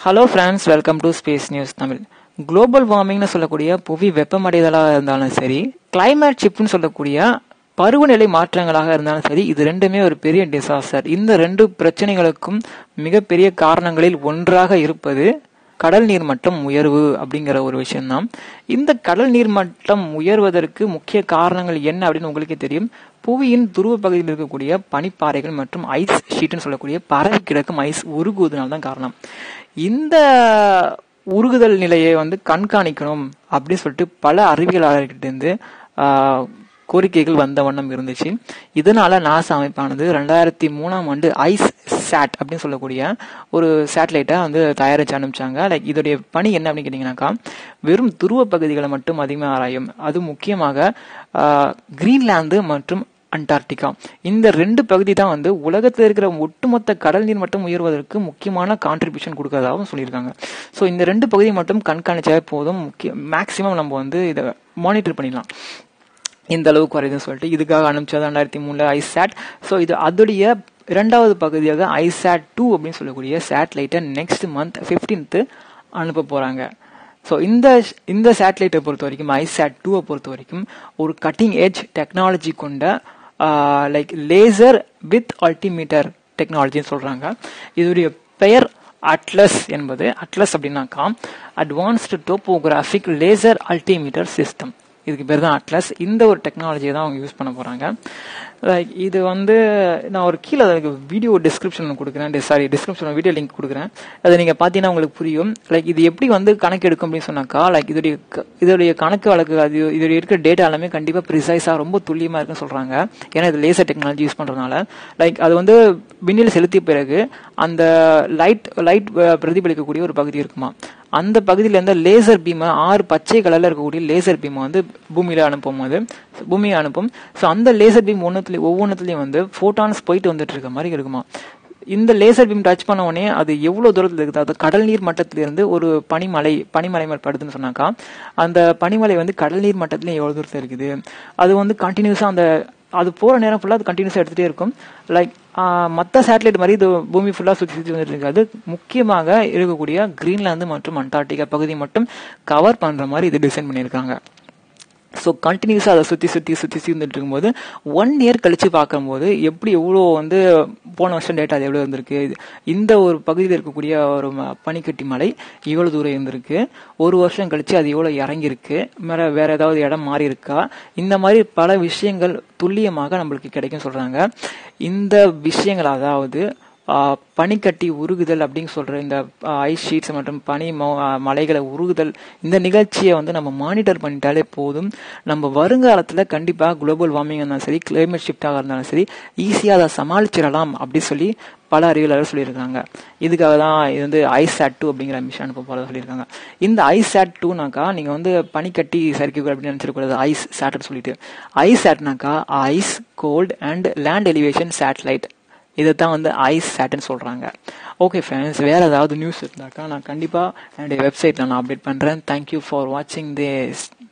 hello friends welcome to space news Tamil global வார்மிங்னு சொல்லக்கூடிய புவி வெப்பமடைதலாக இருந்தாலும் சரி கிளைமேட் ஷிப்ட்னு சொல்லக்கூடிய பருவநிலை மாற்றங்களாக இருந்தாலும் சரி இது ரெண்டுமே ஒரு பெரிய டிசாஸ்டர் இந்த ரெண்டு பிரச்சனைகளுக்கும் மிகப்பெரிய காரணங்களில் ஒன்றாக இருப்பது கடல் நீர் மட்டம் உயர்வு அப்படிங்கிற ஒரு விஷயம்தான் இந்த கடல் நீர் மட்டம் உயர்வதற்கு முக்கிய காரணங்கள் என்ன அப்படின்னு உங்களுக்கே தெரியும் புவியின் துருவ பகுதியில் இருக்கக்கூடிய பனிப்பாறைகள் மற்றும் ஐஸ் ஷீட்னு சொல்லக்கூடிய பரவி கிடக்கும் ஐஸ் உருகுவதனால தான் காரணம் இந்த உருகுதல் நிலையை வந்து கண்காணிக்கணும் அப்படின்னு சொல்லிட்டு பல அறிவியலாளர்கிட்ட கோரிக்கைகள் வந்த வண்ணம் இருந்துச்சு இதனால நாசா அமைப்பானது ரெண்டாயிரத்தி மூணாம் ஆண்டு ஐஸ் சேட் அப்படின்னு சொல்லக்கூடிய ஒரு சேட்டலைட்டை வந்து தயாரிச்சு அனுப்பிச்சாங்க லைக் இதோடைய பணி என்ன அப்படின்னு கேட்டீங்கன்னாக்கா வெறும் துருவ பகுதிகளை மட்டும் அதிகமாக ஆராயும் அது முக்கியமாக கிரீன்லாந்து மற்றும் அண்டார்டிகா இந்த ரெண்டு பகுதி தான் வந்து உலகத்தில் இருக்கிற ஒட்டுமொத்த கடல் நீர் மட்டும் உயர்வதற்கு முக்கியமான கான்ட்ரிபியூஷன் கொடுக்கறதாகவும் சொல்லியிருக்காங்க ஸோ இந்த ரெண்டு பகுதியை மட்டும் கண்காணிச்சாவே போதும் முக்கிய மேக்சிமம் நம்ம வந்து இதை மானிட்டர் பண்ணிடலாம் இந்த அளவுக்கு குறையுதுன்னு சொல்லிட்டு இதுக்காக அனுப்பிச்சது ரெண்டாயிரத்தி மூணுல ஐசாட் ஸோ இது அதோடைய இரண்டாவது பகுதியாக ஐசாட் டூ அப்படின்னு சொல்லக்கூடிய சேட்டலைட்டை நெக்ஸ்ட் மந்த் ஃபிஃப்டீன்த்து அனுப்ப போகிறாங்க ஸோ இந்த இந்த சேட்டலைட்டை பொறுத்த வரைக்கும் ஐசாட் டூவை பொறுத்த வரைக்கும் ஒரு கட்டிங் எட்ஜ் டெக்னாலஜி கொண்ட லைக் லேசர் வித் அல்டிமீட்டர் டெக்னாலஜின்னு சொல்கிறாங்க இதோடைய பெயர் அட்லஸ் என்பது அட்லஸ் அப்படின்னாக்கா advanced topographic laser altimeter system இதுக்கு பேர் தான் அட்லஸ் இந்த ஒரு டெக்னாலஜியை தான் அவங்க யூஸ் பண்ண போகிறாங்க லைக் இது வந்து நான் ஒரு கீழே அதுக்கு வீடியோ டிஸ்கிரிப்ஷன் கொடுக்குறேன் சாரி டிஸ்கிரிப்ஷன் வீடியோ லிங்க் கொடுக்குறேன் அதை நீங்கள் பார்த்தீங்கன்னா உங்களுக்கு புரியும் லைக் இது எப்படி வந்து கணக்கு எடுக்கும் அப்படின்னு சொன்னாக்கா லைக் இதோடைய இதோடைய கணக்கு வழக்கு அது இதோடைய இருக்கிற டேட்டா எல்லாமே கண்டிப்பாக ப்ரிசைஸாக ரொம்ப துல்லியமாக இருக்குன்னு சொல்கிறாங்க ஏன்னா இது லேசர் டெக்னாலஜி யூஸ் பண்ணுறதுனால லைக் அது வந்து விண்ணில் செலுத்திய பிறகு அந்த லைட் லைட் பிரதிபலிக்கக்கூடிய ஒரு பகுதி இருக்குமா அந்த பகுதியில் இருந்த லேசர் பீமை ஆறு பச்சை கலரில் இருக்கக்கூடிய லேசர் பீமை வந்து பூமியில் அனுப்பும் போது பூமியை அனுப்பும் ஸோ அந்த லேசர் பீம் ஒன்றுத்துலேயும் ஒவ்வொன்றுத்துலேயும் வந்து ஃபோட்டான்ஸ் போயிட்டு வந்துட்டு இருக்க மாதிரி இருக்குமா இந்த லேசர் பீம் டச் பண்ண உடனே அது எவ்வளோ தூரத்தில் இருக்குது அது கடல் நீர் மட்டத்திலிருந்து ஒரு பனிமலை பனிமலை படுதுன்னு சொன்னாக்கா அந்த பனிமலை வந்து கடல் நீர் மட்டத்துலேயும் எவ்வளோ தூரத்தில் இருக்குது அது வந்து கண்டினியூஸாக அந்த அது போகிற நேரம் ஃபுல்லாக அது கண்டினியூஸாக எடுத்துகிட்டே இருக்கும் லைக் மற்ற சேட்டலைட் மாதிரி இது பூமி ஃபுல்லாக சுற்றி சுற்றி வந்துட்டு இருக்காது முக்கியமாக இருக்கக்கூடிய கிரீன்லாந்து மற்றும் அண்டார்டிகா பகுதி மட்டும் கவர் பண்ணுற மாதிரி இது டிசைன் பண்ணியிருக்காங்க ஸோ கண்டினியூஸாக அதை சுற்றி சுற்றி சுற்றி சுற்றி வந்துட்டு இருக்கும்போது ஒன் இயர் கழித்து பார்க்கும்போது எப்படி எவ்வளோ வந்து போன வருஷம் டேட்டா அது எவ்வளோ இருந்திருக்கு இந்த ஒரு பகுதியில் இருக்கக்கூடிய ஒரு பனிக்கட்டி மலை இவ்வளோ தூரம் இருந்திருக்கு ஒரு வருஷம் கழித்து அது எவ்வளோ இறங்கியிருக்கு மேலே வேற ஏதாவது இடம் மாறி இருக்கா இந்த மாதிரி பல விஷயங்கள் துல்லியமாக நம்மளுக்கு கிடைக்கும் சொல்கிறாங்க இந்த விஷயங்கள் அதாவது பனிக்கட்டி உருகுதல் அப்படின்னு சொல்ற இந்த ஐஸ் ஷீட்ஸ் மற்றும் பனி மலைகளை உருகுதல் இந்த நிகழ்ச்சியை வந்து நம்ம மானிட்டர் பண்ணிட்டாலே போதும் நம்ம வருங்காலத்தில் கண்டிப்பாக குளோபல் வார்மிங் இருந்தாலும் சரி கிளைமேட் ஷிஃப்டாக இருந்தாலும் சரி ஈஸியாக அதை சமாளிச்சிடலாம் அப்படி சொல்லி பல அறிவியலாளர் சொல்லியிருக்காங்க இதுக்காக தான் இது வந்து ஐசாட் டூ அப்படிங்கிற மிஷன் அனுப்ப போகிறத சொல்லியிருக்காங்க இந்த ஐசாட் டூனாக்கா நீங்கள் வந்து பனிக்கட்டி சரிக்கு அப்படின்னு நினச்சிடக்கூடாது ஐஸ் சேட்னு சொல்லிட்டு ஐசாட்னாக்கா ice cloud and land elevation satellite இதை தான் வந்து ஐஸ் சேட்னு சொல்கிறாங்க ஓகே ஃப்ரெண்ட்ஸ் வேறு ஏதாவது நியூஸ் இருந்தாக்கா நான் கண்டிப்பாக என்னுடைய வெப்சைட்டில் நான் அப்டேட் பண்ணுறேன் தேங்க்யூ ஃபார் வாட்சிங் திஸ்